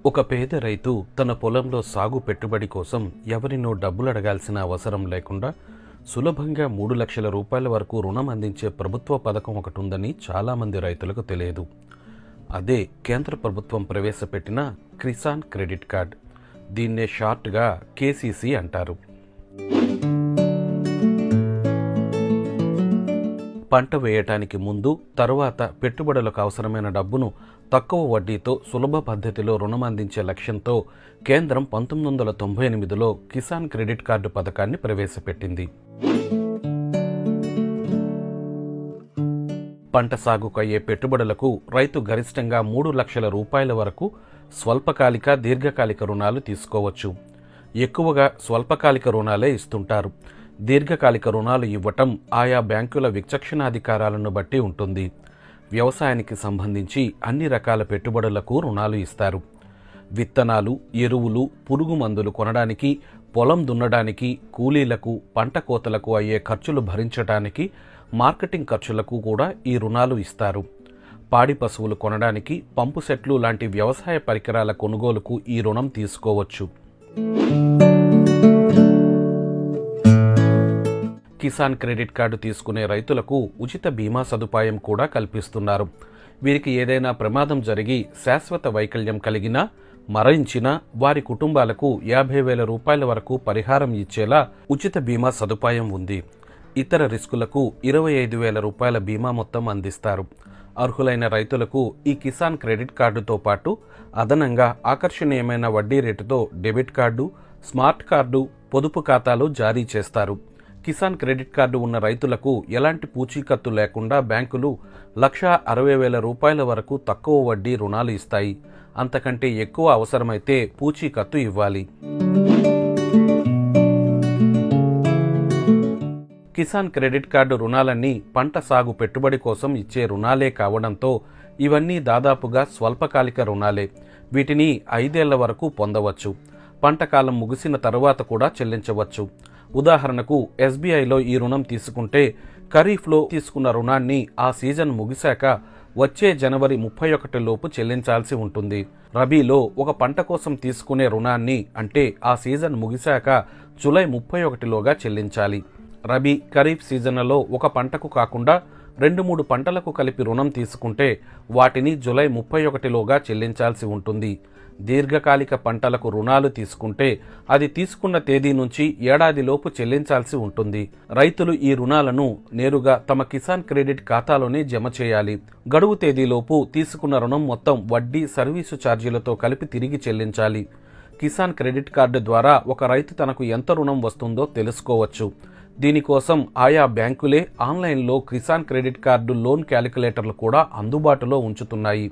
ఒక పేద రైతు తన పొలంలో సాగు పెట్టుబడి కోసం ఎవరినో డబ్బులు అడగాల్సిన అవసరం లేకుండా సులభంగా మూడు లక్షల రూపాయల వరకు రుణం అందించే ప్రభుత్వ పథకం ఒకటి ఉందని చాలామంది రైతులకు తెలియదు అదే కేంద్ర ప్రభుత్వం ప్రవేశపెట్టిన కిసాన్ క్రెడిట్ కార్డ్ దీన్నే షార్ట్గా కేసీసీ అంటారు పంట వేయటానికి ముందు తరువాత పెట్టుబడులకు అవసరమైన డబ్బును తక్కువ వడ్డీతో సులభ పద్ధతిలో రుణం అందించే లక్ష్యంతో కేంద్రం పంతొమ్మిది వందల తొంభై ఎనిమిదిలో కిసాన్ క్రెడిట్ కార్డు పథకాన్ని ప్రవేశపెట్టింది పంట సాగుకు అయ్యే పెట్టుబడులకు రైతు గరిష్టంగా మూడు లక్షల రూపాయల వరకు స్వల్పకాలిక దీర్ఘకాలిక రుణాలు తీసుకోవచ్చు ఎక్కువగా స్వల్పకాలిక రుణాలే ఇస్తుంటారు దీర్ఘకాలిక రుణాలు ఇవ్వటం ఆయా బ్యాంకుల విచక్షణాధికారాలను బట్టి ఉంటుంది వ్యవసాయానికి సంబంధించి అన్ని రకాల పెట్టుబడులకు రుణాలు ఇస్తారు విత్తనాలు ఎరువులు పురుగు మందులు కొనడానికి పొలం దున్నడానికి కూలీలకు పంట కోతలకు అయ్యే ఖర్చులు భరించడానికి మార్కెటింగ్ ఖర్చులకు కూడా ఈ రుణాలు ఇస్తారు పాడి పశువులు కొనడానికి పంపు సెట్లు లాంటి వ్యవసాయ పరికరాల కొనుగోలుకు ఈ రుణం తీసుకోవచ్చు కిసాన్ క్రెడిట్ కార్డు తీసుకునే రైతులకు ఉచిత బీమా సదుపాయం కూడా కల్పిస్తున్నారు వీరికి ఏదైనా ప్రమాదం జరిగి శాశ్వత వైకల్యం కలిగినా మరణించినా వారి కుటుంబాలకు యాభై వేల రూపాయల వరకు పరిహారం ఇచ్చేలా ఉచిత బీమా సదుపాయం ఉంది ఇతర రిస్కులకు ఇరవై ఐదు వేల రూపాయల బీమా మొత్తం అందిస్తారు అర్హులైన రైతులకు ఈ కిసాన్ క్రెడిట్ కార్డుతో పాటు అదనంగా ఆకర్షణీయమైన వడ్డీ రేటుతో డెబిట్ కార్డు స్మార్ట్ కార్డు పొదుపు ఖాతాలు జారీ చేస్తారు కిసాన్ క్రెడిట్ కార్డు ఉన్న రైతులకు ఎలాంటి పూచీకత్తు లేకుండా బ్యాంకులు లక్షా అరవై వేల రూపాయల వరకు తక్కువ వడ్డీ రుణాలు ఇస్తాయి అంతకంటే ఎక్కువ అవసరమైతే పూచీకత్తు ఇవ్వాలి కిసాన్ క్రెడిట్ కార్డు రుణాలన్నీ పంట సాగు పెట్టుబడి కోసం ఇచ్చే రుణాలే కావడంతో ఇవన్నీ దాదాపుగా స్వల్పకాలిక రుణాలే వీటిని ఐదేళ్ల వరకు పొందవచ్చు పంట కాలం ముగిసిన తరువాత కూడా చెల్లించవచ్చు ఉదాహరణకు ఎస్బీఐలో ఈ రుణం తీసుకుంటే ఖరీఫ్లో తీసుకున్న రుణాన్ని ఆ సీజన్ ముగిశాక వచ్చే జనవరి ముప్పై ఒకటి లోపు చెల్లించాల్సి ఉంటుంది రబీలో ఒక పంట కోసం తీసుకునే రుణాన్ని అంటే ఆ సీజన్ ముగిశాక జూలై ముప్పై ఒకటిలోగా చెల్లించాలి రబీ ఖరీఫ్ సీజన్లలో ఒక పంటకు కాకుండా రెండు మూడు పంటలకు కలిపి రుణం తీసుకుంటే వాటిని జూలై ముప్పై ఒకటిలోగా చెల్లించాల్సి ఉంటుంది దీర్ఘకాలిక పంటలకు రుణాలు తీసుకుంటే అది తీసుకున్న తేదీ నుంచి ఏడాదిలోపు చెల్లించాల్సి ఉంటుంది రైతులు ఈ రుణాలను నేరుగా తమ కిసాన్ క్రెడిట్ ఖాతాలోనే జమ చేయాలి గడువు తేదీలోపు తీసుకున్న రుణం మొత్తం వడ్డీ సర్వీసు ఛార్జీలతో కలిపి తిరిగి చెల్లించాలి కిసాన్ క్రెడిట్ కార్డు ద్వారా ఒక రైతు తనకు ఎంత రుణం వస్తుందో తెలుసుకోవచ్చు దీనికోసం ఆయా బ్యాంకులే ఆన్లైన్లో కిసాన్ క్రెడిట్ కార్డు లోన్ క్యాలిక్యులేటర్లు కూడా అందుబాటులో ఉంచుతున్నాయి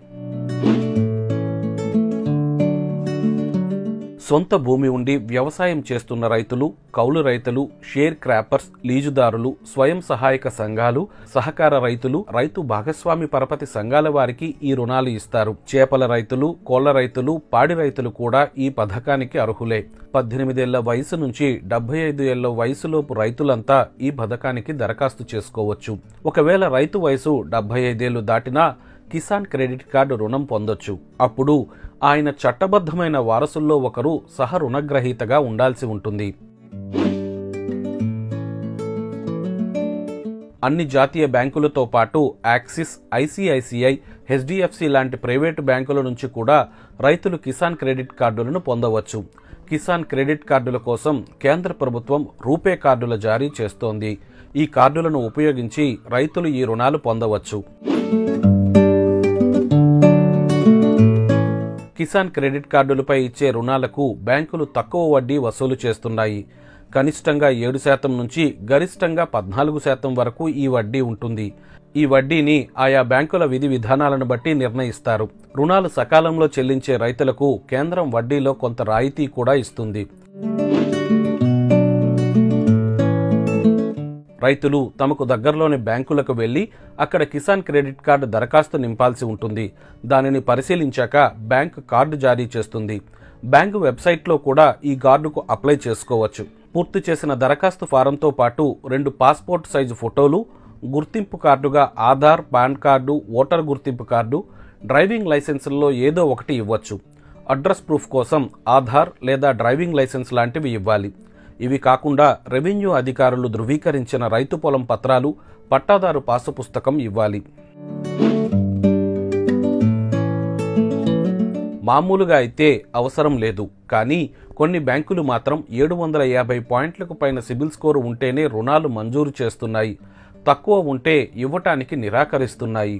సొంత భూమి ఉండి వ్యవసాయం చేస్తున్న రైతులు కౌలు రైతులు షేర్ క్రాపర్స్ లీజుదారులు స్వయం సహాయక సంఘాలు సహకార రైతులు రైతు భాగస్వామి పరపతి సంఘాల వారికి ఈ రుణాలు ఇస్తారు చేపల రైతులు కోళ్ల రైతులు పాడి రైతులు కూడా ఈ పథకానికి అర్హులే పద్దెనిమిదేళ్ల వయసు నుంచి డెబ్బై ఐదు ఏళ్ల వయసులోపు రైతులంతా ఈ పథకానికి దరఖాస్తు చేసుకోవచ్చు ఒకవేళ రైతు వయసు డెబ్బై ఐదేళ్లు దాటినా కిసాన్ క్రెడిట్ కార్డు రుణం పొందొచ్చు అప్పుడు ఆయన చట్టబద్ధమైన వారసుల్లో ఒకరు సహ రుణగ్రహీతగా ఉండాల్సి ఉంటుంది అన్ని జాతీయ బ్యాంకులతో పాటు యాక్సిస్ ఐసిఐసిఐ హెచ్డిఎఫ్సి లాంటి ప్రైవేటు బ్యాంకుల నుంచి కూడా రైతులు కిసాన్ క్రెడిట్ కార్డులను పొందవచ్చు కిసాన్ క్రెడిట్ కార్డుల కోసం కేంద్ర ప్రభుత్వం రూపే కార్డుల జారీ చేస్తోంది ఈ కార్డులను ఉపయోగించి రైతులు ఈ రుణాలు పొందవచ్చు కిసాన్ క్రెడిట్ కార్డులపై ఇచ్చే రుణాలకు బ్యాంకులు తక్కువ వడ్డీ వసూలు చేస్తున్నాయి కనిష్టంగా ఏడు శాతం నుంచి గరిష్టంగా పద్నాలుగు శాతం వరకు ఈ వడ్డీ ఉంటుంది ఈ వడ్డీని ఆయా బ్యాంకుల విధి విధానాలను బట్టి నిర్ణయిస్తారు రుణాలు సకాలంలో చెల్లించే రైతులకు కేంద్రం వడ్డీలో కొంత రాయితీ కూడా ఇస్తుంది రైతులు తమకు దగ్గరలోని బ్యాంకులకు వెళ్లి అక్కడ కిసాన్ క్రెడిట్ కార్డు దరఖాస్తు నింపాల్సి ఉంటుంది దానిని పరిశీలించాక బ్యాంక్ కార్డు జారీ చేస్తుంది బ్యాంకు వెబ్సైట్లో కూడా ఈ కార్డుకు అప్లై చేసుకోవచ్చు పూర్తి చేసిన దరఖాస్తు ఫారంతో పాటు రెండు పాస్పోర్ట్ సైజు ఫోటోలు గుర్తింపు కార్డుగా ఆధార్ పాన్ కార్డు ఓటర్ గుర్తింపు కార్డు డ్రైవింగ్ లైసెన్సుల్లో ఏదో ఒకటి ఇవ్వచ్చు అడ్రస్ ప్రూఫ్ కోసం ఆధార్ లేదా డ్రైవింగ్ లైసెన్స్ లాంటివి ఇవ్వాలి ఇవి కాకుండా రెవెన్యూ అధికారులు ధృవీకరించిన రైతు పొలం పత్రాలు పట్టాదారు పాసు పుస్తకం ఇవ్వాలి మామూలుగా అయితే అవసరం లేదు కానీ కొన్ని బ్యాంకులు మాత్రం ఏడు వందల యాభై పాయింట్లకు పైన సిబిల్ స్కోరు ఉంటేనే రుణాలు మంజూరు చేస్తున్నాయి తక్కువ ఉంటే ఇవ్వటానికి నిరాకరిస్తున్నాయి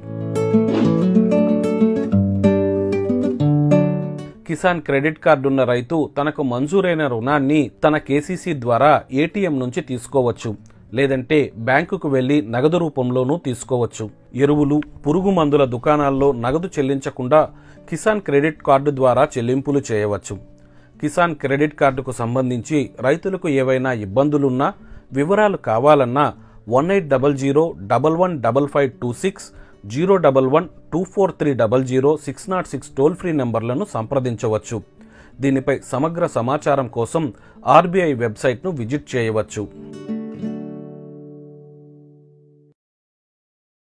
కిసాన్ క్రెడిట్ కార్డు ఉన్న రైతు తనకు మంజూరైన రుణాన్ని తన కేసీసీ ద్వారా ఏటీఎం నుంచి తీసుకోవచ్చు లేదంటే బ్యాంకుకు వెళ్లి నగదు రూపంలోనూ తీసుకోవచ్చు ఎరువులు పురుగు మందుల దుకాణాల్లో నగదు చెల్లించకుండా కిసాన్ క్రెడిట్ కార్డు ద్వారా చెల్లింపులు చేయవచ్చు కిసాన్ క్రెడిట్ కార్డుకు సంబంధించి రైతులకు ఏవైనా ఇబ్బందులున్నా వివరాలు కావాలన్నా one eight double zero double one double five two six zero double one two four three double zero six nought six toll free నెంబర్లను సంప్రదించవచ్చు దీనిపై సమగ్ర సమాచారం కోసం ఆర్బీఐ వెబ్సైట్ను విజిట్ చేయవచ్చు